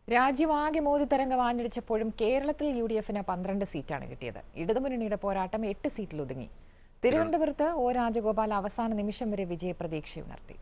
രാജ്യമാകെ മോദി തരംഗം ആഞ്ഞടിച്ചപ്പോഴും കേരളത്തിൽ U D എഫിന് പന്ത്രണ്ട് സീറ്റാണ് കിട്ടിയത് ഇടതുമുന്നണിയുടെ പോരാട്ടം എട്ട് സീറ്റിൽ ഒതുങ്ങി തിരുവനന്തപുരത്ത് ഒ രാജഗോപാൽ അവസാന നിമിഷം വരെ വിജയപ്രതീക്ഷയുണർത്തി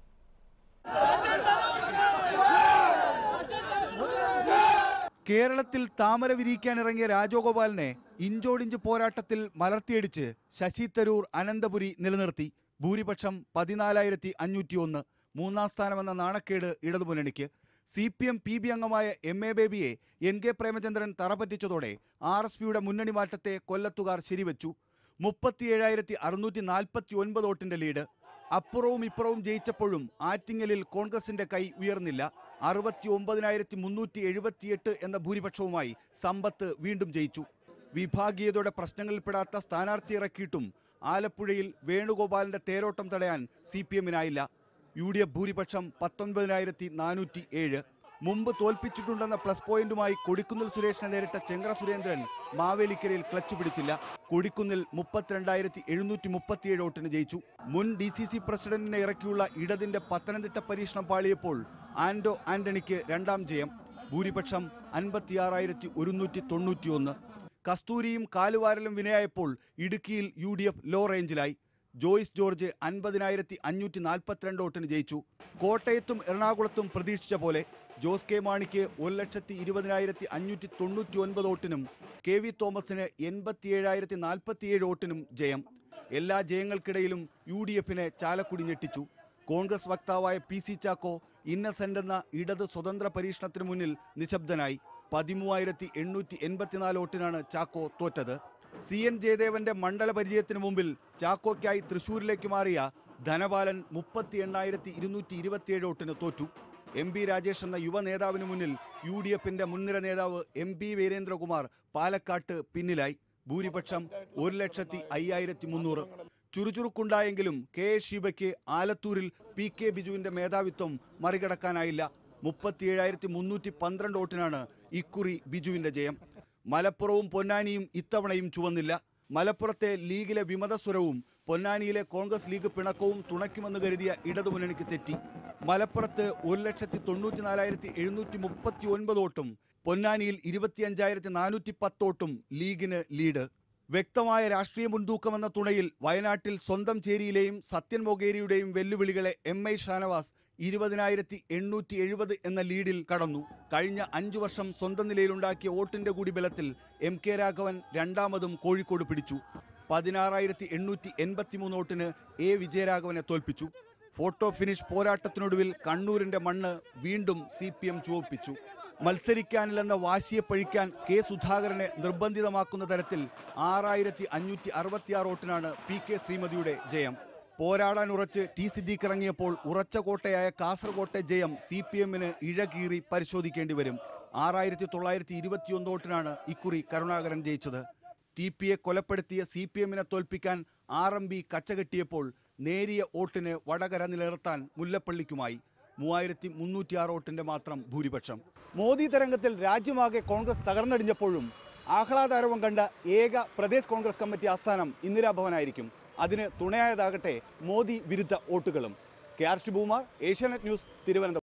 കേരളത്തിൽ താമര വിരിയിക്കാനിറങ്ങിയ രാജഗോപാലിനെ ഇഞ്ചോടിഞ്ച് പോരാട്ടത്തിൽ മലർത്തിയടിച്ച് ശശി തരൂർ അനന്തപുരി നിലനിർത്തി ഭൂരിപക്ഷം പതിനാലായിരത്തി അഞ്ഞൂറ്റി ഒന്ന് മൂന്നാം സ്ഥാനമെന്ന നാണക്കേട് ഇടതുമുന്നണിക്ക് C P M P B അംഗമായ എം എ ബേബിയെ എൻ കെ പ്രേമചന്ദ്രൻ തറപറ്റിച്ചതോടെ ആർ എസ് പിയുടെ മുന്നണി മാറ്റത്തെ കൊല്ലത്തുകാർ ശരിവെച്ചു മുപ്പത്തിയേഴായിരത്തി അറുന്നൂറ്റി നാൽപ്പത്തി ഒൻപത് വോട്ടിന്റെ ലീഡ് അപ്പുറവും ഇപ്പുറവും ജയിച്ചപ്പോഴും ആറ്റിങ്ങലിൽ കോൺഗ്രസിന്റെ കൈ ഉയർന്നില്ല അറുപത്തി ഒമ്പതിനായിരത്തി മുന്നൂറ്റി എഴുപത്തിയെട്ട് എന്ന ഭൂരിപക്ഷവുമായി സമ്പത്ത് വീണ്ടും ജയിച്ചു വിഭാഗീയതയുടെ പ്രശ്നങ്ങളിൽപ്പെടാത്ത സ്ഥാനാർത്ഥി ഇറക്കിയിട്ടും ആലപ്പുഴയിൽ വേണുഗോപാലിന്റെ തേരോട്ടം തടയാൻ സി പി എമ്മിനായില്ല യു ഡി എഫ് ഭൂരിപക്ഷം പത്തൊൻപതിനായിരത്തി നാനൂറ്റി ഏഴ് മുമ്പ് തോൽപ്പിച്ചിട്ടുണ്ടെന്ന പ്ലസ് പോയിന്റുമായി കൊടിക്കുന്നിൽ സുരേഷിനെ നേരിട്ട ചെങ്ക്ര സുരേന്ദ്രൻ മാവേലിക്കരയിൽ ക്ലച്ച് പിടിച്ചില്ല കൊടിക്കുന്നിൽ മുപ്പത്തിരണ്ടായിരത്തി എഴുന്നൂറ്റി മുപ്പത്തിയേഴ് വോട്ടിന് ജയിച്ചു മുൻ ഡി സി സി പ്രസിഡന്റിനെ ഇറക്കിയുള്ള ഇടതിന്റെ പത്തനംതിട്ട പരീക്ഷണം പാളിയപ്പോൾ ആന്റോ ആന്റണിക്ക് രണ്ടാം ജയം ഭൂരിപക്ഷം അൻപത്തിയാറായിരത്തി ഒരുന്നൂറ്റി തൊണ്ണൂറ്റിയൊന്ന് കസ്തൂരിയും കാലുവാരലും വിനയായപ്പോൾ ഇടുക്കിയിൽ യു ഡി എഫ് ലോ റേഞ്ചിലായി ജോയിസ് ജോർജ് അൻപതിനായിരത്തി അഞ്ഞൂറ്റി നാൽപ്പത്തിരണ്ട് വോട്ടിന് ജയിച്ചു കോട്ടയത്തും എറണാകുളത്തും പ്രതീക്ഷിച്ച പോലെ ജോസ് കെ മാണിക്ക് ഒരു ലക്ഷത്തി ഇരുപതിനായിരത്തി അഞ്ഞൂറ്റി തൊണ്ണൂറ്റി ഒൻപത് വോട്ടിനും കെ വി തോമസിന് എൺപത്തിയേഴായിരത്തി നാൽപ്പത്തിയേഴ് വോട്ടിനും ജയം എല്ലാ ജയങ്ങൾക്കിടയിലും യു ഡി എഫിനെ ചാലക്കുടി ഞെട്ടിച്ചു കോൺഗ്രസ് വക്താവായ പി സി ചാക്കോ ഇന്നസെന്റ് എന്ന ഇടത് സ്വതന്ത്ര പരീക്ഷണത്തിന് മുന്നിൽ നിശബ്ദനായി പതിമൂവായിരത്തി എണ്ണൂറ്റി എൺപത്തിനാല് വോട്ടിനാണ് ചാക്കോ തോറ്റത് സി എൻ ജയദേവന്റെ മണ്ഡല പരിചയത്തിന് മുമ്പിൽ ചാക്കോയ്ക്കായി തൃശൂരിലേക്ക് മാറിയ ധനപാലൻ മുപ്പത്തി എണ്ണായിരത്തി ഇരുന്നൂറ്റി ഇരുപത്തിയേഴ് വോട്ടിന് തോറ്റു എം പി രാജേഷ് എന്ന യുവ നേതാവിന് മുന്നിൽ യു ഡി എഫിന്റെ മുൻനിര നേതാവ് എം പി വീരേന്ദ്രകുമാർ പാലക്കാട്ട് പിന്നിലായി ഭൂരിപക്ഷം ഒരു ലക്ഷത്തി അയ്യായിരത്തി മുന്നൂറ് ചുറുചുറുക്കുണ്ടായെങ്കിലും കെ എസ് ഷീബയ്ക്ക് ആലത്തൂരിൽ പി കെ ബിജുവിന്റെ മേധാവിത്വം മറികടക്കാനായില്ല മുപ്പത്തിയേഴായിരത്തി മുന്നൂറ്റി പന്ത്രണ്ട് വോട്ടിനാണ് ഇക്കുറി ബിജുവിന്റെ ജയം മലപ്പുറവും പൊന്നാനിയും ഇത്തവണയും ചുവന്നില്ല മലപ്പുറത്തെ ലീഗിലെ വിമതസ്വരവും പൊന്നാനിയിലെ കോൺഗ്രസ് ലീഗ് പിണക്കവും തുണയ്ക്കുമെന്ന് കരുതിയ ഇടതുമുന്നണിക്ക് തെറ്റി മലപ്പുറത്ത് ഒരു ലക്ഷത്തി തൊണ്ണൂറ്റി നാലായിരത്തി എഴുന്നൂറ്റി മുപ്പത്തി ഒൻപത് വോട്ടും പൊന്നാനിയിൽ ഇരുപത്തിയഞ്ചായിരത്തി നാനൂറ്റി പത്ത് വോട്ടും ലീഗിന് ലീഡ് വ്യക്തമായ രാഷ്ട്രീയ മുൻതൂക്കമെന്ന തുണയിൽ വയനാട്ടിൽ സ്വന്തം ചേരിയിലെയും സത്യൻ മൊഗേരിയുടെയും വെല്ലുവിളികളെ എം ഐ ഷാനവാസ് ഇരുപതിനായിരത്തി എണ്ണൂറ്റി എഴുപത് എന്ന ലീഡിൽ കടന്നു കഴിഞ്ഞ അഞ്ചു വർഷം സ്വന്തം നിലയിലുണ്ടാക്കിയ വോട്ടിന്റെ കൂടി ബലത്തിൽ എം കെ രാഘവൻ രണ്ടാമതും കോഴിക്കോട് പിടിച്ചു പതിനാറായിരത്തി എണ്ണൂറ്റി എൺപത്തിമൂന്ന് വോട്ടിന് എ വിജയരാഘവനെ തോൽപ്പിച്ചു ഫോട്ടോ ഫിനിഷ് പോരാട്ടത്തിനൊടുവിൽ കണ്ണൂരിന്റെ മണ്ണ് വീണ്ടും സി പി എം ചുവപ്പിച്ചു മത്സരിക്കാനില്ലെന്ന വാശിയെ പഴിക്കാൻ കെ സുധാകരനെ നിർബന്ധിതമാക്കുന്ന തരത്തിൽ ആറായിരത്തി അഞ്ഞൂറ്റി അറുപത്തിയാറ് വോട്ടിനാണ് പി കെ ശ്രീമതിയുടെ ജയം പോരാടാൻ ഉറച്ച് ടി സിദ്ദീഖ് ഇറങ്ങിയപ്പോൾ ഉറച്ച കോട്ടയായ കാസർകോട്ടെ ജയം സി പി എമ്മിന് ഇഴകീറി പരിശോധിക്കേണ്ടി വരും ആറായിരത്തി തൊള്ളായിരത്തി ഇരുപത്തിയൊന്ന് വോട്ടിനാണ് ഇക്കുറി കരുണാകരൻ ജയിച്ചത് ടി പിയെ കൊലപ്പെടുത്തിയ സി പി എമ്മിനെ തോൽപ്പിക്കാൻ ആർ എം ബി കച്ചകെട്ടിയപ്പോൾ നേരിയ വോട്ടിന് വടകര നിലനിർത്താൻ മുല്ലപ്പള്ളിക്കുമായി മൂവായിരത്തി മുന്നൂറ്റിയാറ് വോട്ടിന്റെ മാത്രം ഭൂരിപക്ഷം മോദി തരംഗത്തിൽ രാജ്യമാകെ കോൺഗ്രസ് തകർന്നടിഞ്ഞപ്പോഴും ആഹ്ലാദാരവം കണ്ട ഏക പ്രദേശ് കോൺഗ്രസ് കമ്മിറ്റി ആസ്ഥാനം ഇന്ദിരാഭവനായിരിക്കും അതിന് തുണയായതാകട്ടെ മോദി വിരുദ്ധ വോട്ടുകളും K R Sivakumar Asianet news Thiruvananthapuram